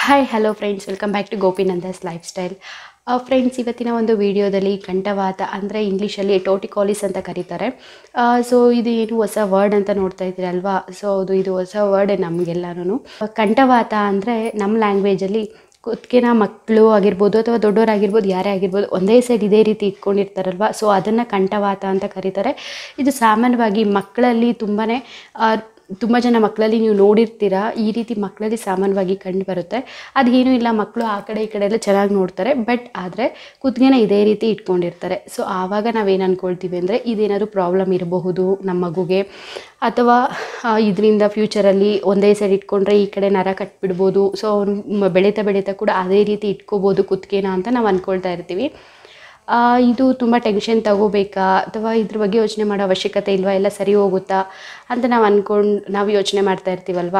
hi hello friends welcome back to ಗೋಪಿನಂದಸ್ life style friends ಇವತ್ತಿನ ಒಂದು ವಿಡಿಯೋದಲ್ಲಿ ಕಂಠವಾತ ಅಂದರೆ ಇಂಗ್ಲೀಷಲ್ಲಿ ಟೋಟಿಕಾಲಿಸ್ ಅಂತ ಕರೀತಾರೆ ಸೊ ಇದು ಏನು ಹೊಸ ವರ್ಡ್ ಅಂತ ನೋಡ್ತಾ ಇದ್ದೀರಿ ಅಲ್ವಾ ಸೊ ಅದು ಇದು ಹೊಸ ವರ್ಡ್ ನಮಗೆಲ್ಲರೂ ಕಂಠವಾತ ಅಂದರೆ ನಮ್ಮ ಲ್ಯಾಂಗ್ವೇಜಲ್ಲಿ ಕುತ್ತಿಗೆನ ಮಕ್ಕಳು ಆಗಿರ್ಬೋದು ಅಥವಾ ದೊಡ್ಡವರಾಗಿರ್ಬೋದು ಯಾರೇ ಆಗಿರ್ಬೋದು ಒಂದೇ ಸೈಡ್ ಇದೇ ರೀತಿ ಇಟ್ಕೊಂಡಿರ್ತಾರಲ್ವ ಸೊ ಅದನ್ನು ಕಂಠವಾತ ಅಂತ ಕರೀತಾರೆ ಇದು ಸಾಮಾನ್ಯವಾಗಿ ಮಕ್ಕಳಲ್ಲಿ ತುಂಬಾ ತುಂಬ ಜನ ಮಕ್ಕಳಲ್ಲಿ ನೀವು ನೋಡಿರ್ತೀರಾ ಈ ರೀತಿ ಮಕ್ಕಳಲ್ಲಿ ಸಾಮಾನ್ಯವಾಗಿ ಕಂಡು ಬರುತ್ತೆ ಅದೇನೂ ಇಲ್ಲ ಮಕ್ಕಳು ಆ ಕಡೆ ಈ ಕಡೆ ಎಲ್ಲ ಚೆನ್ನಾಗಿ ನೋಡ್ತಾರೆ ಬಟ್ ಆದರೆ ಕುತ್ತಿಗೆನ ಇದೇ ರೀತಿ ಇಟ್ಕೊಂಡಿರ್ತಾರೆ ಸೊ ಆವಾಗ ನಾವೇನು ಅಂದ್ಕೊಳ್ತೀವಿ ಅಂದರೆ ಇದೇನಾದರೂ ಪ್ರಾಬ್ಲಮ್ ಇರಬಹುದು ನಮ್ಮ ಮಗುಗೆ ಅಥವಾ ಇದರಿಂದ ಫ್ಯೂಚರಲ್ಲಿ ಒಂದೇ ಸೈಡ್ ಇಟ್ಕೊಂಡ್ರೆ ಈ ಕಡೆ ನರ ಕಟ್ಬಿಡ್ಬೋದು ಸೊ ಅವ್ನು ಬೆಳೀತಾ ಬೆಳೀತಾ ಕೂಡ ಅದೇ ರೀತಿ ಇಟ್ಕೋಬೋದು ಕುತ್ತಿಗೆನ ಅಂತ ನಾವು ಅಂದ್ಕೊಳ್ತಾ ಇರ್ತೀವಿ ಆ, ಇದು ತುಂಬ ಟೆನ್ಷನ್ ತಗೋಬೇಕಾ ಅಥವಾ ಇದ್ರ ಬಗ್ಗೆ ಯೋಚನೆ ಮಾಡೋ ಅವಶ್ಯಕತೆ ಇಲ್ವಾ ಎಲ್ಲ ಸರಿ ಹೋಗುತ್ತಾ ಅಂತ ನಾವು ಅಂದ್ಕೊಂಡು ನಾವು ಯೋಚನೆ ಮಾಡ್ತಾ ಇರ್ತೀವಲ್ವಾ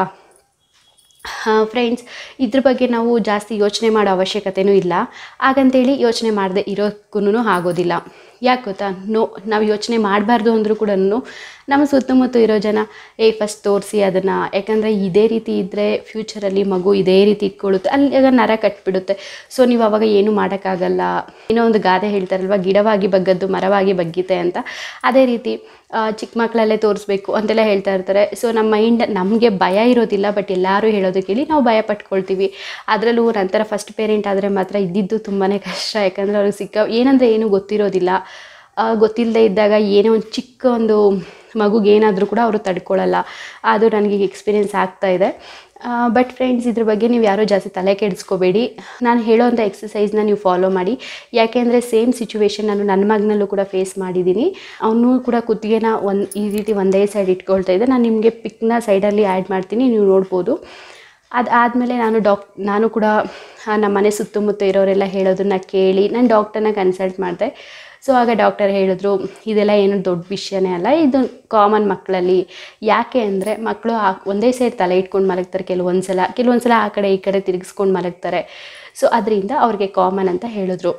ಫ್ರೆಂಡ್ಸ್ ಇದ್ರ ಬಗ್ಗೆ ನಾವು ಜಾಸ್ತಿ ಯೋಚನೆ ಮಾಡೋ ಅವಶ್ಯಕತೆನೂ ಇಲ್ಲ ಹಾಗಂತೇಳಿ ಯೋಚನೆ ಮಾಡದೆ ಇರೋಕ್ಕೂ ಆಗೋದಿಲ್ಲ ಯಾಕೆ ಗೊತ್ತಾ ನೋ ನಾವು ಯೋಚನೆ ಮಾಡಬಾರ್ದು ಅಂದರೂ ಕೂಡ ನಮ್ಮ ಸುತ್ತಮುತ್ತ ಇರೋ ಜನ ಏ ಫಸ್ಟ್ ತೋರಿಸಿ ಅದನ್ನು ಯಾಕಂದರೆ ಇದೇ ರೀತಿ ಇದ್ದರೆ ಫ್ಯೂಚರಲ್ಲಿ ಮಗು ಇದೇ ರೀತಿ ಇಟ್ಕೊಳ್ಳುತ್ತೆ ಅಲ್ಲಿ ಆಗ ನರ ಕಟ್ಬಿಡುತ್ತೆ ಸೊ ನೀವು ಅವಾಗ ಏನೂ ಮಾಡೋಕ್ಕಾಗಲ್ಲ ಏನೋ ಒಂದು ಗಾದೆ ಹೇಳ್ತಾರಲ್ವ ಗಿಡವಾಗಿ ಬಗ್ಗದ್ದು ಮರವಾಗಿ ಬಗ್ಗಿದೆ ಅಂತ ಅದೇ ರೀತಿ ಆ, ಚಿಕ್ಕ ಮಕ್ಕಳಲ್ಲೇ ತೋರಿಸ್ಬೇಕು ಅಂತೆಲ್ಲ ಹೇಳ್ತಾ ಇರ್ತಾರೆ ಸೊ ನಮ್ಮ ಮೈಂಡ್ ನಮಗೆ ಭಯ ಇರೋದಿಲ್ಲ ಬಟ್ ಎಲ್ಲರೂ ಹೇಳೋದು ಕೇಳಿ ನಾವು ಭಯ ಪಟ್ಕೊಳ್ತೀವಿ ಅದರಲ್ಲೂ ನಂತರ ಫಸ್ಟ್ ಪೇರೆಂಟ್ ಆದರೆ ಮಾತ್ರ ಇದ್ದಿದ್ದು ತುಂಬಾ ಕಷ್ಟ ಯಾಕಂದರೆ ಅವ್ರಿಗೆ ಸಿಕ್ಕ ಏನಂದರೆ ಏನೂ ಗೊತ್ತಿರೋದಿಲ್ಲ ಗೊತ್ತಿಲ್ಲದೆ ಇದ್ದಾಗ ಏನೋ ಒಂದು ಚಿಕ್ಕ ಒಂದು ಮಗುಗೆ ಏನಾದರೂ ಕೂಡ ಅವರು ತಡ್ಕೊಳ್ಳಲ್ಲ ಅದು ನನಗೆ ಎಕ್ಸ್ಪೀರಿಯೆನ್ಸ್ ಆಗ್ತಾ ಇದೆ ಬಟ್ ಫ್ರೆಂಡ್ಸ್ ಇದ್ರ ಬಗ್ಗೆ ನೀವು ಯಾರೂ ಜಾಸ್ತಿ ತಲೆ ಕೆಡಿಸ್ಕೋಬೇಡಿ ನಾನು ಹೇಳೋವಂಥ ಎಕ್ಸಸೈಸ್ನ ನೀವು ಫಾಲೋ ಮಾಡಿ ಯಾಕೆಂದರೆ ಸೇಮ್ ಸಿಚುವೇಶನ್ ನಾನು ನನ್ನ ಮಗನಲ್ಲೂ ಕೂಡ ಫೇಸ್ ಮಾಡಿದ್ದೀನಿ ಅವನು ಕೂಡ ಕುತ್ತಿಗೆನ ಒಂದು ಈ ರೀತಿ ಒಂದೇ ಸೈಡ್ ಇಟ್ಕೊಳ್ತಾ ಇದ್ದೆ ನಾನು ನಿಮಗೆ ಪಿಕ್ನ ಸೈಡಲ್ಲಿ ಆ್ಯಡ್ ಮಾಡ್ತೀನಿ ನೀವು ನೋಡ್ಬೋದು ಅದಾದಮೇಲೆ ನಾನು ಡಾಕ್ ನಾನು ಕೂಡ ಆ, ನಮ್ಮ ಮನೆ ಸುತ್ತಮುತ್ತ ಇರೋರೆಲ್ಲ ಹೇಳೋದನ್ನ ಕೇಳಿ ನಾನು ಡಾಕ್ಟರ್ನ ಕನ್ಸಲ್ಟ್ ಮಾಡಿದೆ ಸೊ ಆಗ ಡಾಕ್ಟರ್ ಹೇಳಿದ್ರು ಇದೆಲ್ಲ ಏನು ದೊಡ್ಡ ವಿಷಯನೇ ಅಲ್ಲ ಇದು ಕಾಮನ್ ಮಕ್ಕಳಲ್ಲಿ ಯಾಕೆ ಅಂದರೆ ಮಕ್ಕಳು ಆ ಒಂದೇ ಸೈಡ್ ತಲೆ ಇಟ್ಕೊಂಡು ಮಲಗ್ತಾರೆ ಕೆಲವೊಂದು ಸಲ ಕೆಲವೊಂದು ಸಲ ಆ ಕಡೆ ಈ ಕಡೆ ತಿರುಗಿಸ್ಕೊಂಡು ಮಲಗ್ತಾರೆ ಸೊ ಅದರಿಂದ ಅವ್ರಿಗೆ ಕಾಮನ್ ಅಂತ ಹೇಳಿದ್ರು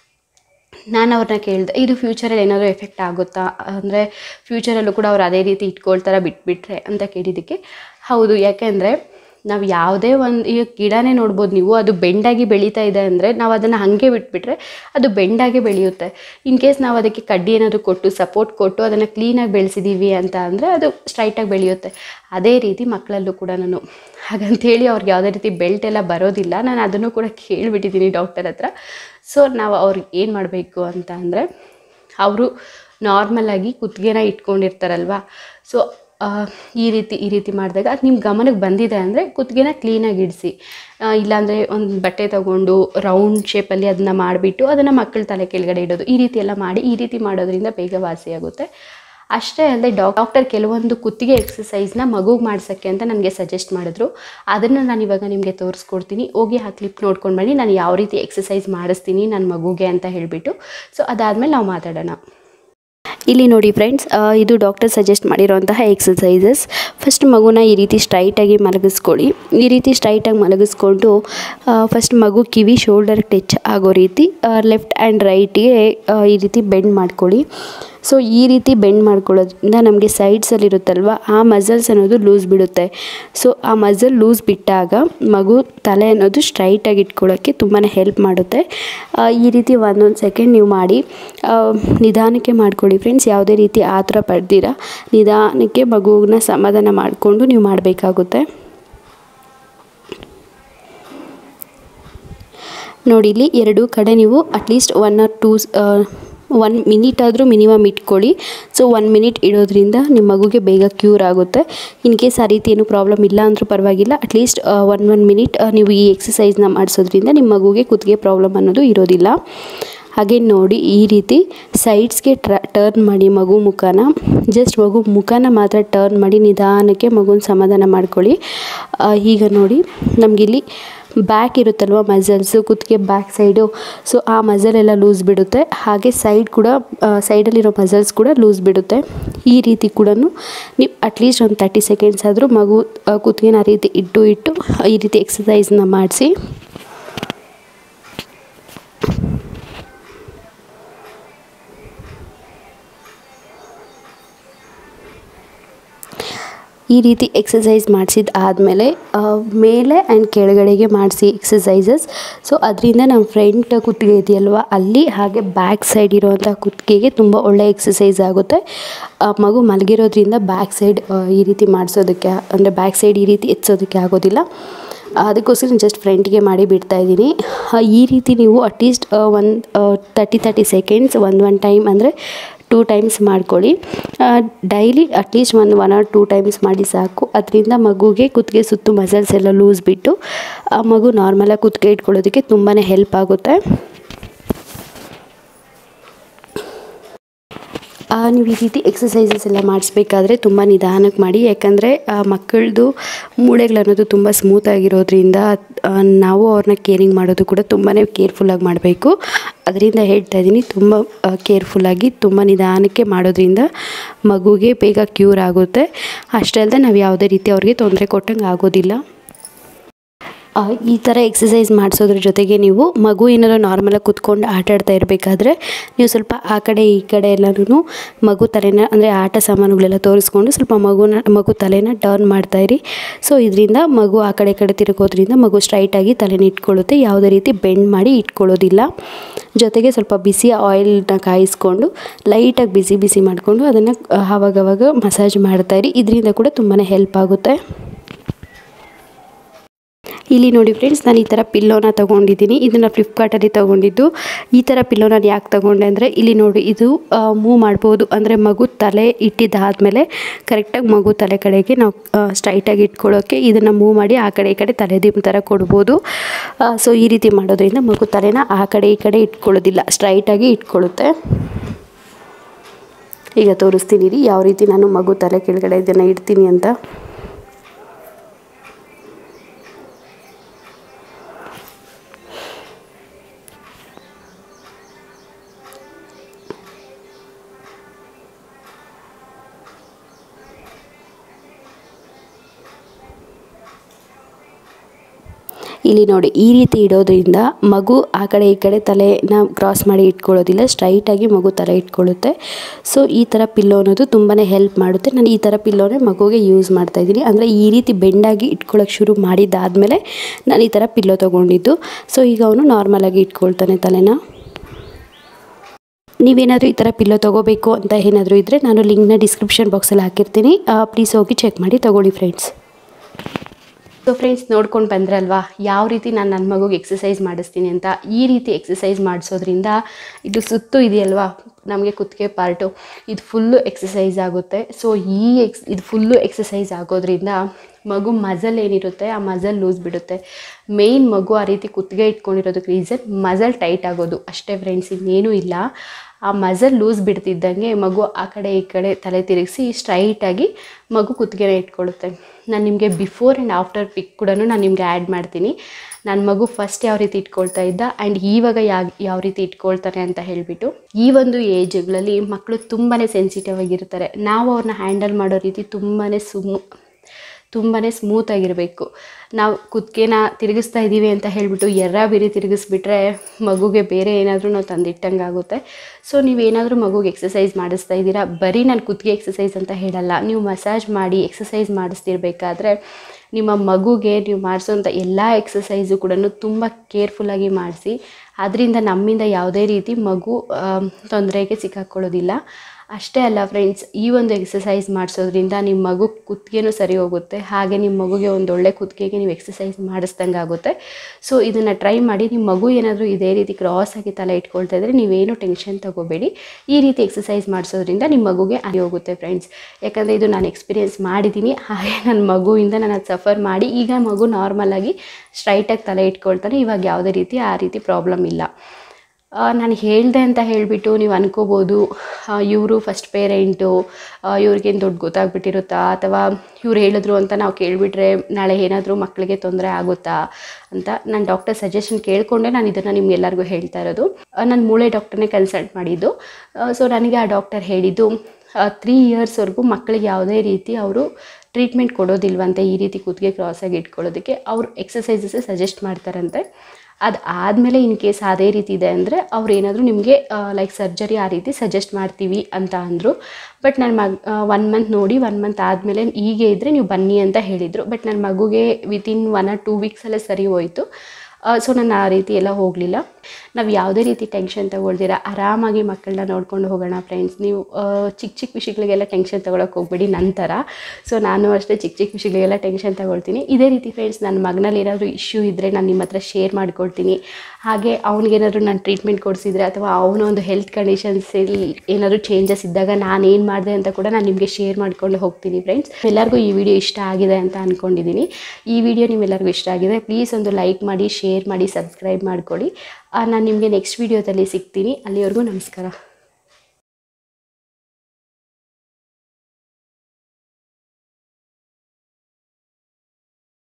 ನಾನು ಅವ್ರನ್ನ ಕೇಳಿದೆ ಇದು ಫ್ಯೂಚರಲ್ಲಿ ಏನಾದರೂ ಎಫೆಕ್ಟ್ ಆಗುತ್ತಾ ಅಂದರೆ ಫ್ಯೂಚರಲ್ಲೂ ಕೂಡ ಅವ್ರು ಅದೇ ರೀತಿ ಇಟ್ಕೊಳ್ತಾರ ಬಿಟ್ಬಿಟ್ರೆ ಅಂತ ಕೇಳಿದ್ದಕ್ಕೆ ಹೌದು ಯಾಕೆಂದರೆ ನಾವು ಯಾವುದೇ ಒಂದು ಈಗ ಗಿಡನೇ ನೋಡ್ಬೋದು ನೀವು ಅದು ಬೆಂಡಾಗಿ ಬೆಳೀತಾ ಇದೆ ಅಂದರೆ ನಾವು ಅದನ್ನು ಹಾಗೆ ಬಿಟ್ಬಿಟ್ರೆ ಅದು ಬೆಂಡಾಗಿ ಬೆಳೆಯುತ್ತೆ ಇನ್ ಕೇಸ್ ನಾವು ಅದಕ್ಕೆ ಕಡ್ಡಿ ಏನಾದರೂ ಕೊಟ್ಟು ಸಪೋರ್ಟ್ ಕೊಟ್ಟು ಅದನ್ನು ಕ್ಲೀನಾಗಿ ಬೆಳೆಸಿದ್ದೀವಿ ಅಂತ ಅಂದರೆ ಅದು ಸ್ಟ್ರೈಟಾಗಿ ಬೆಳೆಯುತ್ತೆ ಅದೇ ರೀತಿ ಮಕ್ಕಳಲ್ಲೂ ಕೂಡ ನಾನು ಹಾಗಂತೇಳಿ ಅವ್ರಿಗೆ ಯಾವುದೇ ರೀತಿ ಬೆಲ್ಟ್ ಎಲ್ಲ ಬರೋದಿಲ್ಲ ನಾನು ಅದನ್ನು ಕೂಡ ಕೇಳಿಬಿಟ್ಟಿದ್ದೀನಿ ಡಾಕ್ಟರ್ ಹತ್ರ ಸೊ ನಾವು ಅವ್ರಿಗೆ ಏನು ಮಾಡಬೇಕು ಅಂತ ಅಂದರೆ ಅವರು ನಾರ್ಮಲಾಗಿ ಕುತ್ತಿಗೆನ ಇಟ್ಕೊಂಡಿರ್ತಾರಲ್ವ ಸೊ ಈ ರೀತಿ ಈ ರೀತಿ ಮಾಡಿದಾಗ ಅದು ನಿಮ್ಮ ಗಮನಕ್ಕೆ ಬಂದಿದೆ ಅಂದರೆ ಕುತ್ತಿಗೆನ ಕ್ಲೀನಾಗಿ ಇಡಿಸಿ ಇಲ್ಲಾಂದರೆ ಒಂದು ಬಟ್ಟೆ ತಗೊಂಡು ರೌಂಡ್ ಶೇಪಲ್ಲಿ ಅದನ್ನು ಮಾಡಿಬಿಟ್ಟು ಅದನ್ನು ಮಕ್ಕಳ ತಲೆ ಕೆಳಗಡೆ ಇಡೋದು ಈ ರೀತಿ ಎಲ್ಲ ಮಾಡಿ ಈ ರೀತಿ ಮಾಡೋದ್ರಿಂದ ಬೇಗ ವಾಸಿಯಾಗುತ್ತೆ ಅಷ್ಟೇ ಅಲ್ಲದೆ ಡಾಕ್ಟರ್ ಕೆಲವೊಂದು ಕುತ್ತಿಗೆ ಎಕ್ಸಸೈಸ್ನ ಮಗುಗೆ ಮಾಡ್ಸೋಕ್ಕೆ ಅಂತ ನನಗೆ ಸಜೆಸ್ಟ್ ಮಾಡಿದ್ರು ಅದನ್ನು ನಾನು ಇವಾಗ ನಿಮಗೆ ತೋರಿಸ್ಕೊಡ್ತೀನಿ ಹೋಗಿ ಆ ಕ್ಲಿಪ್ ನೋಡ್ಕೊಂಡು ಬನ್ನಿ ನಾನು ಯಾವ ರೀತಿ ಎಕ್ಸಸೈಸ್ ಮಾಡಿಸ್ತೀನಿ ನನ್ನ ಮಗುಗೆ ಅಂತ ಹೇಳಿಬಿಟ್ಟು ಸೊ ಅದಾದಮೇಲೆ ನಾವು ಮಾತಾಡೋಣ ಇಲ್ಲಿ ನೋಡಿ ಫ್ರೆಂಡ್ಸ್ ಇದು ಡಾಕ್ಟರ್ ಸಜೆಸ್ಟ್ ಮಾಡಿರೋಂತಹ ಎಕ್ಸಸೈಸಸ್ ಫಸ್ಟ್ ಮಗುನ ಈ ರೀತಿ ಸ್ಟ್ರೈಟಾಗಿ ಮಲಗಿಸ್ಕೊಳ್ಳಿ ಈ ರೀತಿ ಸ್ಟ್ರೈಟಾಗಿ ಮಲಗಿಸ್ಕೊಂಡು ಫಸ್ಟ್ ಮಗು ಕಿವಿ ಶೋಲ್ಡರ್ ಟಚ್ ಆಗೋ ರೀತಿ ಲೆಫ್ಟ್ ಆ್ಯಂಡ್ ರೈಟಿಗೆ ಈ ರೀತಿ ಬೆಂಡ್ ಮಾಡ್ಕೊಳ್ಳಿ ಸೊ ಈ ರೀತಿ ಬೆಂಡ್ ಮಾಡ್ಕೊಳ್ಳೋದ್ರಿಂದ ನಮಗೆ ಸೈಡ್ಸಲ್ಲಿರುತ್ತಲ್ವ ಆ ಮಸಲ್ಸ್ ಅನ್ನೋದು ಲೂಸ್ ಬಿಡುತ್ತೆ ಸೊ ಆ ಮಸಲ್ ಲೂಸ್ ಬಿಟ್ಟಾಗ ಮಗು ತಲೆ ಅನ್ನೋದು ಸ್ಟ್ರೈಟಾಗಿ ಇಟ್ಕೊಳ್ಳೋಕ್ಕೆ ತುಂಬಾ ಹೆಲ್ಪ್ ಮಾಡುತ್ತೆ ಆ, ಈ ರೀತಿ ಒಂದೊಂದು ಸೆಕೆಂಡ್ ನೀವು ಮಾಡಿ ಆ, ನಿಧಾನಕ್ಕೆ ಮಾಡ್ಕೊಳ್ಳಿ ಫ್ರೆಂಡ್ಸ್ ಯಾವುದೇ ರೀತಿ ಆತರ ಪಡ್ದಿರ ನಿಧಾನಕ್ಕೆ ಮಗುವನ್ನ ಸಮಾಧಾನ ಮಾಡಿಕೊಂಡು ನೀವು ಮಾಡಬೇಕಾಗುತ್ತೆ ನೋಡಿ ಇಲ್ಲಿ ಎರಡೂ ಕಡೆ ನೀವು at least one or two one minute ಆದರೂ ಮಿನಿಮಮ್ ಇಟ್ಕೊಳ್ಳಿ ಸೊ ಒನ್ ಮಿನಿಟ್ ಇಡೋದ್ರಿಂದ ನಿಮ್ಮ ಮಗುಗೆ ಬೇಗ ಕ್ಯೂರ್ ಆಗುತ್ತೆ ಇನ್ ಕೇಸ್ ಆ ರೀತಿ ಏನು ಪ್ರಾಬ್ಲಮ್ ಇಲ್ಲ ಅಂದರೂ ಪರವಾಗಿಲ್ಲ ಅಟ್ಲೀಸ್ಟ್ ಒನ್ ಒನ್ ಮಿನಿಟ್ ನೀವು ಈ ಎಕ್ಸಸೈಸ್ನ ಮಾಡಿಸೋದ್ರಿಂದ ನಿಮ್ಮ ಮಗುಗೆ ಕುತ್ತಿಗೆ ಪ್ರಾಬ್ಲಮ್ ಅನ್ನೋದು ಇರೋದಿಲ್ಲ ಹಾಗೆ ನೋಡಿ ಈ ರೀತಿ ಸೈಡ್ಸ್ಗೆ ಟ್ರ ಟರ್ನ್ ಮಾಡಿ ಮಗು ಮುಖನ ಜಸ್ಟ್ ಮಗು ಮುಖನ ಮಾತ್ರ ಟರ್ನ್ ಮಾಡಿ ನಿಧಾನಕ್ಕೆ ಮಗುನ ಸಮಾಧಾನ ಮಾಡ್ಕೊಳ್ಳಿ ಆ, ಈಗ ನೋಡಿ ನಮಗಿಲ್ಲಿ ಬ್ಯಾಕ್ ಇರುತ್ತಲ್ವ ಮಸಲ್ಸು ಕುತ್ತಿಗೆ ಬ್ಯಾಕ್ ಸೈಡು ಸೊ ಆ ಮಸಲ್ ಎಲ್ಲ ಲೂಸ್ ಬಿಡುತ್ತೆ ಹಾಗೆ ಸೈಡ್ ಕೂಡ ಸೈಡಲ್ಲಿರೋ ಮಸಲ್ಸ್ ಕೂಡ ಲೂಸ್ ಬಿಡುತ್ತೆ ಈ ರೀತಿ ಕೂಡ ನೀವು ಅಟ್ಲೀಸ್ಟ್ ಒಂದು ತರ್ಟಿ ಸೆಕೆಂಡ್ಸ್ ಆದರೂ ಮಗು ಆ, ಕುತ್ತಿಗೆನ ಆ ರೀತಿ ಇಟ್ಟು ಇಟ್ಟು ಈ ರೀತಿ ಎಕ್ಸಸೈಸ್ನ ಮಾಡಿಸಿ ಈ ರೀತಿ ಎಕ್ಸಸೈಸ್ ಮಾಡಿಸಿದ ಆದಮೇಲೆ ಮೇಲೆ ಆ್ಯಂಡ್ ಕೆಳಗಡೆಗೆ ಮಾಡಿಸಿ ಎಕ್ಸಸೈಸಸ್ ಸೊ ಅದರಿಂದ ನಮ್ಮ ಫ್ರಂಟ್ ಕುತ್ತಿಗೆ ಇದೆಯಲ್ವ ಅಲ್ಲಿ ಹಾಗೆ ಬ್ಯಾಕ್ ಸೈಡ್ ಇರುವಂಥ ಕುತ್ತಿಗೆಗೆ ತುಂಬ ಒಳ್ಳೆ ಎಕ್ಸಸೈಸ್ ಆಗುತ್ತೆ ಆ ಮಗು ಮಲಗಿರೋದ್ರಿಂದ ಬ್ಯಾಕ್ ಸೈಡ್ ಈ ರೀತಿ ಮಾಡಿಸೋದಕ್ಕೆ ಅಂದರೆ ಬ್ಯಾಕ್ ಸೈಡ್ ಈ ರೀತಿ ಎತ್ಸೋದಕ್ಕೆ ಆಗೋದಿಲ್ಲ ಅದಕ್ಕೋಸ್ಕರ ನಾನು ಜಸ್ಟ್ ಫ್ರಂಟ್ಗೆ ಮಾಡಿ ಬಿಡ್ತಾ ಇದ್ದೀನಿ ಈ ರೀತಿ ನೀವು ಅಟ್ಲೀಸ್ಟ್ ಒಂದು ತರ್ಟಿ ತರ್ಟಿ ಸೆಕೆಂಡ್ಸ್ ಒಂದು ಒನ್ ಟೈಮ್ ಅಂದರೆ ಟೂ ಟೈಮ್ಸ್ ಮಾಡ್ಕೊಳ್ಳಿ ಡೈಲಿ ಅಟ್ಲೀಸ್ಟ್ ಒಂದು ಒನ್ ಆರ್ ಟೂ ಟೈಮ್ಸ್ ಮಾಡಿ ಸಾಕು ಅದರಿಂದ ಮಗುಗೆ ಕುತ್ತಿಗೆ ಸುತ್ತು ಮಸಲ್ಸ್ ಎಲ್ಲ ಲೂಸ್ ಬಿಟ್ಟು ಆ ಮಗು ನಾರ್ಮಲಾಗಿ ಕುತ್ತಿಗೆ ಇಟ್ಕೊಳ್ಳೋದಕ್ಕೆ ತುಂಬಾ ಹೆಲ್ಪ್ ಆಗುತ್ತೆ ನೀವು ಈ ರೀತಿ ಎಕ್ಸಸೈಸಸ್ ಎಲ್ಲ ಮಾಡಿಸ್ಬೇಕಾದ್ರೆ ತುಂಬ ನಿಧಾನಕ್ಕೆ ಮಾಡಿ ಯಾಕಂದರೆ ಮಕ್ಕಳದು ಮೂಳೆಗಳನ್ನೋದು ತುಂಬ ಸ್ಮೂತಾಗಿರೋದ್ರಿಂದ ನಾವು ಅವ್ರನ್ನ ಕೇರಿಂಗ್ ಮಾಡೋದು ಕೂಡ ತುಂಬಾ ಕೇರ್ಫುಲ್ಲಾಗಿ ಮಾಡಬೇಕು ಅದರಿಂದ ಹೇಳ್ತಾ ಇದ್ದೀನಿ ತುಂಬ ಕೇರ್ಫುಲ್ಲಾಗಿ ತುಂಬ ನಿಧಾನಕ್ಕೆ ಮಾಡೋದ್ರಿಂದ ಮಗುಗೆ ಬೇಗ ಕ್ಯೂರ್ ಆಗುತ್ತೆ ಅಷ್ಟೇ ಅಲ್ಲದೆ ನಾವು ಯಾವುದೇ ರೀತಿ ಅವ್ರಿಗೆ ತೊಂದರೆ ಕೊಟ್ಟಂಗೆ ಆಗೋದಿಲ್ಲ ಈ ಥರ ಎಕ್ಸಸೈಸ್ ಮಾಡಿಸೋದ್ರ ಜೊತೆಗೆ ನೀವು ಮಗು ಏನಾದ್ರು ನಾರ್ಮಲಾಗಿ ಕುತ್ಕೊಂಡು ಆಟ ಆಡ್ತಾ ಇರಬೇಕಾದ್ರೆ ನೀವು ಸ್ವಲ್ಪ ಆ ಕಡೆ ಈ ಕಡೆ ಎಲ್ಲನೂ ಮಗು ತಲೆನ ಅಂದರೆ ಆಟ ಸಾಮಾನುಗಳೆಲ್ಲ ತೋರಿಸ್ಕೊಂಡು ಸ್ವಲ್ಪ ಮಗುನ ಮಗು ತಲೆನ ಟರ್ನ್ ಮಾಡ್ತಾಯಿರಿ ಸೊ ಇದರಿಂದ ಮಗು ಆ ಕಡೆ ಈ ಕಡೆ ತಿರುಗೋದ್ರಿಂದ ಮಗು ಸ್ಟ್ರೈಟಾಗಿ ತಲೆನ ಇಟ್ಕೊಳ್ಳುತ್ತೆ ಯಾವುದೇ ರೀತಿ ಬೆಂಡ್ ಮಾಡಿ ಇಟ್ಕೊಳ್ಳೋದಿಲ್ಲ ಜೊತೆಗೆ ಸ್ವಲ್ಪ ಬಿಸಿ ಆಯಿಲ್ನ ಕಾಯಿಸ್ಕೊಂಡು ಲೈಟಾಗಿ ಬಿಸಿ ಬಿಸಿ ಮಾಡಿಕೊಂಡು ಅದನ್ನು ಆವಾಗವಾಗ ಮಸಾಜ್ ಮಾಡ್ತಾಯಿರಿ ಇದರಿಂದ ಕೂಡ ತುಂಬಾ ಹೆಲ್ಪ್ ಆಗುತ್ತೆ ಇಲ್ಲಿ ನೋಡಿ ಫ್ರೆಂಡ್ಸ್ ನಾನು ಈ ಥರ ಪಿಲ್ಲೋನ ತೊಗೊಂಡಿದ್ದೀನಿ ಇದನ್ನು ಫ್ಲಿಪ್ಕಾರ್ಟಲ್ಲಿ ತೊಗೊಂಡಿದ್ದು ಈ ಥರ ಪಿಲ್ಲೋ ನಾನು ಯಾಕೆ ತೊಗೊಂಡೆ ಅಂದರೆ ಇಲ್ಲಿ ನೋಡಿ ಇದು ಮೂವ್ ಮಾಡ್ಬೋದು ಅಂದರೆ ಮಗು ತಲೆ ಇಟ್ಟಿದ್ದಾದಮೇಲೆ ಕರೆಕ್ಟಾಗಿ ಮಗು ತಲೆ ಕಡೆಗೆ ನಾವು ಸ್ಟ್ರೈಟಾಗಿ ಇಟ್ಕೊಳ್ಳೋಕ್ಕೆ ಇದನ್ನು ಮೂವ್ ಮಾಡಿ ಆ ಕಡೆ ಈ ಕಡೆ ತಲೆ ದಿಮ್ ಥರ ಕೊಡ್ಬೋದು ಸೊ ಈ ರೀತಿ ಮಾಡೋದ್ರಿಂದ ಮಗು ತಲೆನ ಆ ಕಡೆ ಈ ಕಡೆ ಇಟ್ಕೊಳ್ಳೋದಿಲ್ಲ ಸ್ಟ್ರೈಟಾಗಿ ಇಟ್ಕೊಳ್ಳುತ್ತೆ ಈಗ ತೋರಿಸ್ತೀನಿ ರೀ ಯಾವ ರೀತಿ ನಾನು ಮಗು ತಲೆ ಕೆಳಗಡೆ ಇದನ್ನು ಇಡ್ತೀನಿ ಅಂತ ಇಲ್ಲಿ ನೋಡಿ ಈ ರೀತಿ ಇಡೋದ್ರಿಂದ ಮಗು ಆ ಕಡೆ ಈ ಕಡೆ ತಲೆನ ಕ್ರಾಸ್ ಮಾಡಿ ಇಟ್ಕೊಳ್ಳೋದಿಲ್ಲ ಸ್ಟ್ರೈಟಾಗಿ ಮಗು ತಲೆ ಇಟ್ಕೊಳ್ಳುತ್ತೆ ಸೊ ಈ ಥರ ಪಿಲ್ಲೋ ಅನ್ನೋದು ತುಂಬಾ ಹೆಲ್ಪ್ ಮಾಡುತ್ತೆ ನಾನು ಈ ಥರ ಪಿಲ್ಲೋನೇ ಮಗುಗೆ ಯೂಸ್ ಮಾಡ್ತಾ ಇದ್ದೀನಿ ಅಂದರೆ ಈ ರೀತಿ ಬೆಂಡಾಗಿ ಇಟ್ಕೊಳ್ಳೋಕೆ ಶುರು ಮಾಡಿದ್ದಾದಮೇಲೆ ನಾನು ಈ ಥರ ಪಿಲ್ಲೋ ತೊಗೊಂಡಿದ್ದು ಸೊ ಈಗ ಅವನು ನಾರ್ಮಲಾಗಿ ಇಟ್ಕೊಳ್ತಾನೆ ತಲೆನ ನೀವೇನಾದರೂ ಈ ಥರ ಪಿಲ್ಲೋ ತೊಗೋಬೇಕು ಅಂತ ಏನಾದರೂ ಇದ್ದರೆ ನಾನು ಲಿಂಕ್ನ ಡಿಸ್ಕ್ರಿಪ್ಷನ್ ಬಾಕ್ಸಲ್ಲಿ ಹಾಕಿರ್ತೀನಿ ಪ್ಲೀಸ್ ಹೋಗಿ ಚೆಕ್ ಮಾಡಿ ತೊಗೊಳ್ಳಿ ಫ್ರೆಂಡ್ಸ್ ಸೊ ಫ್ರೆಂಡ್ಸ್ ನೋಡ್ಕೊಂಡು ಬಂದ್ರಲ್ವಾ ಯಾವ ರೀತಿ ನಾನು ನನ್ನ ಮಗುಗೆ ಎಕ್ಸಸೈಸ್ ಮಾಡಿಸ್ತೀನಿ ಅಂತ ಈ ರೀತಿ ಎಕ್ಸಸೈಸ್ ಮಾಡಿಸೋದ್ರಿಂದ ಇದು ಸುತ್ತು ಇದೆಯಲ್ವಾ ನಮಗೆ ಕುತ್ತಿಗೆ ಪಾರ್ಟು ಇದು ಫುಲ್ಲು ಎಕ್ಸಸೈಸ್ ಆಗುತ್ತೆ ಸೊ ಈ ಎಕ್ಸ್ ಇದು ಫುಲ್ಲು ಎಕ್ಸಸೈಸ್ ಆಗೋದ್ರಿಂದ ಮಗು ಮಜಲ್ ಏನಿರುತ್ತೆ ಆ ಮಜಲ್ ಲೂಸ್ ಬಿಡುತ್ತೆ ಮೇಯ್ನ್ ಮಗು ಆ ರೀತಿ ಕುತ್ತಿಗೆ ಇಟ್ಕೊಂಡಿರೋದಕ್ಕೆ ರೀಸನ್ ಮಜಲ್ ಟೈಟ್ ಆಗೋದು ಅಷ್ಟೇ ಫ್ರೆಂಡ್ಸ್ ಇನ್ನೇನೂ ಇಲ್ಲ ಆ ಮಜಲ್ ಲೂಸ್ ಬಿಡ್ತಿದ್ದಂಗೆ ಮಗು ಆ ಕಡೆ ಈ ಕಡೆ ತಲೆ ತಿರುಗಿಸಿ ಸ್ಟ್ರೈಟಾಗಿ ಮಗು ಕುತ್ತಿಗೆನ ಇಟ್ಕೊಳ್ಳುತ್ತೆ ನಾನು ನಿಮಗೆ ಬಿಫೋರ್ ಆ್ಯಂಡ್ ಆಫ್ಟರ್ ಪಿಕ್ ಕೂಡ ನಾನು ನಿಮಗೆ ಆ್ಯಡ್ ಮಾಡ್ತೀನಿ ನನ್ನ ಮಗು ಫಸ್ಟ್ ಯಾವ ರೀತಿ ಇಟ್ಕೊಳ್ತಾ ಇದ್ದ ಆ್ಯಂಡ್ ಇವಾಗ ಯಾವ ಯಾವ ರೀತಿ ಇಟ್ಕೊಳ್ತಾರೆ ಅಂತ ಹೇಳಿಬಿಟ್ಟು ಈ ಒಂದು ಏಜ್ಗಳಲ್ಲಿ ಮಕ್ಕಳು ತುಂಬಾ ಸೆನ್ಸಿಟಿವ್ ಆಗಿರ್ತಾರೆ ನಾವು ಅವ್ರನ್ನ ಹ್ಯಾಂಡಲ್ ಮಾಡೋ ರೀತಿ ತುಂಬಾ ಸುಮ್ ತುಂಬಾ ಸ್ಮೂತಾಗಿರಬೇಕು ನಾವು ಕುತ್ತಿಗೆನ ತಿರುಗಿಸ್ತಾ ಇದ್ದೀವಿ ಅಂತ ಹೇಳಿಬಿಟ್ಟು ಎರ್ರ ಬಿರಿ ತಿರುಗಿಸ್ಬಿಟ್ರೆ ಮಗುಗೆ ಬೇರೆ ಏನಾದರೂ ನಾವು ತಂದಿಟ್ಟಂಗೆ ಆಗುತ್ತೆ ಸೊ ನೀವೇನಾದರೂ ಮಗುಗೆ ಎಕ್ಸಸೈಸ್ ಮಾಡಿಸ್ತಾ ಇದ್ದೀರಾ ಬರೀ ನಾನು ಕುತ್ತಿಗೆ ಎಕ್ಸಸೈಸ್ ಅಂತ ಹೇಳಲ್ಲ ನೀವು ಮಸಾಜ್ ಮಾಡಿ ಎಕ್ಸಸೈಸ್ ಮಾಡಿಸ್ತಿರ್ಬೇಕಾದ್ರೆ ನಿಮ್ಮ ಮಗುಗೆ ನೀವು ಮಾಡಿಸೋಂಥ ಎಲ್ಲ ಎಕ್ಸಸೈಸು ಕೂಡ ತುಂಬ ಕೇರ್ಫುಲ್ಲಾಗಿ ಮಾಡಿಸಿ ಅದರಿಂದ ನಮ್ಮಿಂದ ಯಾವುದೇ ರೀತಿ ಮಗು ತೊಂದರೆಗೆ ಸಿಕ್ಕಾಕ್ಕೊಳ್ಳೋದಿಲ್ಲ ಅಷ್ಟೇ ಅಲ್ಲ ಫ್ರೆಂಡ್ಸ್ ಈ ಒಂದು ಎಕ್ಸಸೈಸ್ ಮಾಡಿಸೋದ್ರಿಂದ ನಿಮ್ಮ ಮಗು ಕುತ್ತಿಗೆನೂ ಸರಿ ಹೋಗುತ್ತೆ ಹಾಗೆ ನಿಮ್ಮ ಮಗುಗೆ ಒಂದು ಒಳ್ಳೆ ಕುತ್ತಿಗೆಗೆ ನೀವು ಎಕ್ಸಸೈಸ್ ಮಾಡಿಸ್ದಂಗೆ ಆಗುತ್ತೆ ಸೊ ಇದನ್ನು ಟ್ರೈ ಮಾಡಿ ನಿಮ್ಮ ಮಗು ಏನಾದರೂ ಇದೇ ರೀತಿ ಕ್ರಾಸ್ ಆಗಿ ತಲೆ ಇಟ್ಕೊಳ್ತಾ ಇದ್ದರೆ ನೀವೇನು ಟೆನ್ಷನ್ ತಗೋಬೇಡಿ ಈ ರೀತಿ ಎಕ್ಸಸೈಸ್ ಮಾಡಿಸೋದ್ರಿಂದ ನಿಮ್ಮ ಮಗುಗೆ ಅಲ್ಲಿ ಹೋಗುತ್ತೆ ಫ್ರೆಂಡ್ಸ್ ಯಾಕಂದರೆ ಇದು ನಾನು ಎಕ್ಸ್ಪೀರಿಯೆನ್ಸ್ ಮಾಡಿದ್ದೀನಿ ಹಾಗೆ ನನ್ನ ಮಗುವಿಂದ ನಾನು ಅದು ಸಫರ್ ಮಾಡಿ ಈಗ ಮಗು ನಾರ್ಮಲಾಗಿ ಸ್ಟ್ರೈಟಾಗಿ ತಲೆ ಇಟ್ಕೊಳ್ತಾನೆ ಇವಾಗ ಯಾವುದೇ ರೀತಿ ಆ ರೀತಿ ಪ್ರಾಬ್ಲಮ್ ಇಲ್ಲ ನಾನು ಹೇಳಿದೆ ಅಂತ ಹೇಳಿಬಿಟ್ಟು ನೀವು ಅನ್ಕೋಬೋದು ಇವರು ಫಸ್ಟ್ ಪೇರೆಂಟು ಇವ್ರಿಗೇನು ದೊಡ್ಡ ಗೊತ್ತಾಗ್ಬಿಟ್ಟಿರುತ್ತಾ ಅಥವಾ ಇವ್ರು ಹೇಳಿದ್ರು ಅಂತ ನಾವು ಕೇಳಿಬಿಟ್ರೆ ನಾಳೆ ಏನಾದರೂ ಮಕ್ಕಳಿಗೆ ತೊಂದರೆ ಆಗುತ್ತಾ ಅಂತ ನಾನು ಡಾಕ್ಟರ್ ಸಜೆಷನ್ ಕೇಳಿಕೊಂಡೆ ನಾನು ಇದನ್ನು ನಿಮ್ಗೆಲ್ಲರಿಗೂ ಹೇಳ್ತಾ ಇರೋದು ನಾನು ಮೂಳೆ ಡಾಕ್ಟರ್ನೇ ಕನ್ಸಲ್ಟ್ ಮಾಡಿದ್ದು ಸೊ ನನಗೆ ಆ ಡಾಕ್ಟರ್ ಹೇಳಿದ್ದು ತ್ರೀ ಇಯರ್ಸ್ವರೆಗೂ ಮಕ್ಕಳಿಗೆ ಯಾವುದೇ ರೀತಿ ಅವರು ಟ್ರೀಟ್ಮೆಂಟ್ ಕೊಡೋದಿಲ್ವಂತೆ ಈ ರೀತಿ ಕುತ್ತಿಗೆ ಕ್ರಾಸಾಗಿ ಇಟ್ಕೊಳ್ಳೋದಕ್ಕೆ ಅವರು ಎಕ್ಸಸೈಸಸ್ ಸಜೆಸ್ಟ್ ಮಾಡ್ತಾರಂತೆ ಅದು ಆದಮೇಲೆ ಇನ್ ಕೇಸ್ ಅದೇ ರೀತಿ ಇದೆ ಅಂದರೆ ಅವ್ರು ಏನಾದರೂ ನಿಮಗೆ ಲೈಕ್ ಸರ್ಜರಿ ಆ ರೀತಿ ಸಜೆಸ್ಟ್ ಮಾಡ್ತೀವಿ ಅಂತ ಅಂದರು ಬಟ್ ನನ್ನ ಮಗ ಒನ್ ಮಂತ್ ನೋಡಿ ಒನ್ ಮಂತ್ ಆದಮೇಲೆ ಹೀಗೆ ಇದ್ದರೆ ನೀವು ಬನ್ನಿ ಅಂತ ಹೇಳಿದರು ಬಟ್ ನನ್ನ ಮಗುಗೆ ವಿತಿನ್ ಒನ್ ಆರ್ ಟೂ ವೀಕ್ಸಲ್ಲೇ ಸರಿ ಹೋಯಿತು ಸೊ ನಾನು ಆ ರೀತಿ ಎಲ್ಲ ಹೋಗಲಿಲ್ಲ ನಾವು ಯಾವುದೇ ರೀತಿ ಟೆನ್ಷನ್ ತಗೊಳ್ದಿರ ಆರಾಮಾಗಿ ಮಕ್ಕಳನ್ನ ನೋಡ್ಕೊಂಡು ಹೋಗೋಣ ಫ್ರೆಂಡ್ಸ್ ನೀವು ಆ, ಚಿಕ್ಕ ಚಿಕ್ಕ ವಿಷಯಗಳಿಗೆಲ್ಲ ಟೆನ್ಷನ್ ತಗೊಳಕ್ಕೆ ಹೋಗ್ಬೇಡಿ ನಂತರ ಸೊ ನಾನು ಅಷ್ಟೇ ಚಿಕ್ಕ ಚಿಕ್ಕ ವಿಷಯಗಳಿಗೆಲ್ಲ ಟೆನ್ಷನ್ ತಗೊಳ್ತೀನಿ ಇದೇ ರೀತಿ ಫ್ರೆಂಡ್ಸ್ ನನ್ನ ಮಗನಲ್ಲಿ ಏನಾದರೂ ಇಶ್ಯೂ ಇದ್ದರೆ ನಾನು ನಿಮ್ಮ ಹತ್ರ ಶೇರ್ ಮಾಡ್ಕೊಳ್ತೀನಿ ಹಾಗೆ ಅವ್ನಿಗೇನಾದರೂ ನಾನು ಟ್ರೀಟ್ಮೆಂಟ್ ಕೊಡಿಸಿದ್ರೆ ಅಥವಾ ಅವನ ಒಂದು ಹೆಲ್ತ್ ಕಂಡೀಷನ್ಸಲ್ಲಿ ಏನಾದರೂ ಚೇಂಜಸ್ ಇದ್ದಾಗ ನಾನು ಏನು ಮಾಡಿದೆ ಅಂತ ಕೂಡ ನಾನು ನಿಮಗೆ ಶೇರ್ ಮಾಡ್ಕೊಂಡು ಹೋಗ್ತೀನಿ ಫ್ರೆಂಡ್ಸ್ ಎಲ್ಲರಿಗೂ ಈ ವಿಡಿಯೋ ಇಷ್ಟ ಆಗಿದೆ ಅಂತ ಅಂದ್ಕೊಂಡಿದ್ದೀನಿ ಈ ವಿಡಿಯೋ ನಿಮ್ಮೆಲ್ಲರಿಗೂ ಇಷ್ಟ ಆಗಿದೆ ಪ್ಲೀಸ್ ಒಂದು ಲೈಕ್ ಮಾಡಿ ಶೇರ್ ಮಾಡಿ ಸಬ್ಸ್ಕ್ರೈಬ್ ಮಾಡ್ಕೊಳ್ಳಿ ನಾನು ನಿಮಗೆ ನೆಕ್ಸ್ಟ್ ವಿಡಿಯೋದಲ್ಲಿ ಸಿಗ್ತೀನಿ ಅಲ್ಲಿವರೆಗೂ ನಮಸ್ಕಾರ